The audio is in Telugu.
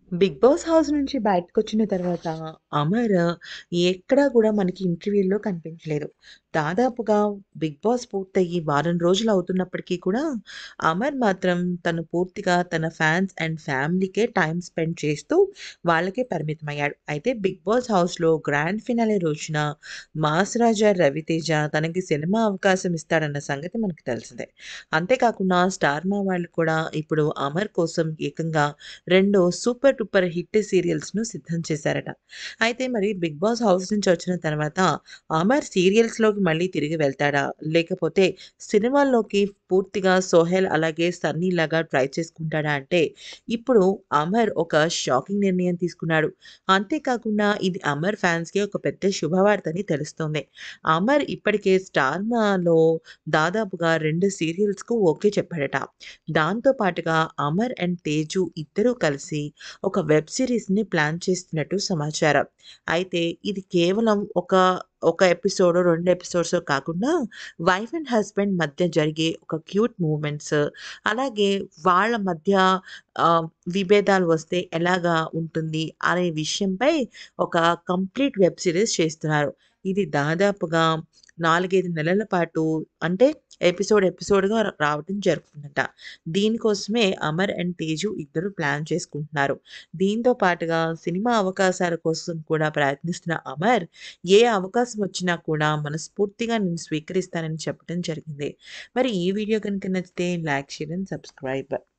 బిగ్ బాస్ హౌస్ నుంచి బయటకొచ్చిన తర్వాత అమర్ ఎక్కడా గూడా మనకి ఇంటర్వ్యూల్లో కనిపించలేదు. దాదాపుగా బిగ్ బాస్ పూర్తయ్యి వారం రోజులు అవుతున్నప్పటికీ కూడా అమర్ మాత్రం తను పూర్తిగా తన ఫ్యాన్స్ అండ్ ఫ్యామిలీకే టైమ్ స్పెండ్ చేస్తూ వాళ్ళకే పరిమితమయ్యాడు. అయితే బిగ్ బాస్ హౌస్‌లో గ్రాండ్ ఫినాలే రోజున మాస్ రాజా రవితేజ తనకి సినిమా అవకాశం ఇస్తాడన్న సంగతి మనకు తెలిసిందే. అంతేకాకుండా స్టార్ మా వాళ్ళు కూడా ఇప్పుడు అమర్ కోసం ఏకంగా 2 సూపర్ డూపర్ హిట్ సీరియల్స్‌ను సిద్ధం చేశారట. అయితే మరి బిగ్ బాస్ హౌస్ నుంచి వచ్చిన తర్వాత అమర్ సీరియల్స్‌లోకి మళ్ళీ తిరిగి వెళ్తాడా? లేకపోతే సినిమాల్లోకి పూర్తిగా సోహెల్ అలాగే సన్నీ లాగా ట్రై చేసుకుంటాడా అంటే ఇప్పుడు అమర్ ఒక షాకింగ్ నిర్ణయం తీసుకున్నాడు. అంతేకాకుండా ఇది అమర్ ఫ్యాన్స్‌కి ఒక పెద్ద శుభవార్త అని తెలుస్తోంది. అమర్ ఇప్పటికే స్టార్ మాలో దాదాపుగా 2 సీరియల్స్‌కు ఓకే చెప్పాడట. దాంతో పాటుగా అమర్ అండ్ తేజు ఇద్దరూ కలిసి ఒక వెబ్ సీరీస్‌ని ప్లాన్ చేస్తున్నట్టు సమాచారం. అయితే ఇది కేవలం ఒక ఒక ఎపిసోడో, 2 ఎపిసోడ్సో కాకుండా వైఫ్ అండ్ హస్బాండ్ మధ్య జరిగే ఒక క్యూట్ మూవ్‌మెంట్స్ అలాగే వాళ్ళ మధ్య ఆహ్, విభేదాలు వస్తే ఎలాగా ఉంటుంది అనే విషయంపై ఒక కంప్లీట్ వెబ్ సీరీస్ చేస్తున్నారు. ఇది దాదాపుగా 4, 5 నెలల పాటు అంటే ఎపిసోడ్ ఎపిసోడ్‌గా రావటం జరుగుతుందట. దీనికోసమే అమర్ అండ్ తేజు ఇద్దరు ప్లాన్ చేసుకుంటున్నారు. దీంతో పాటుగా సినిమా అవకాశాల కోసం కూడా ప్రయత్నిస్తున్న అమర్ ఏ అవకాశం వచ్చినా కూడా మనస్ఫూర్తిగా నేను స్వీకరిస్తానని చెప్పడం జరిగింది. మరి ఈ వీడియో గనుక నచ్చితే లైక్, షేర్ అండ్ సబ్స్క్రైబ్.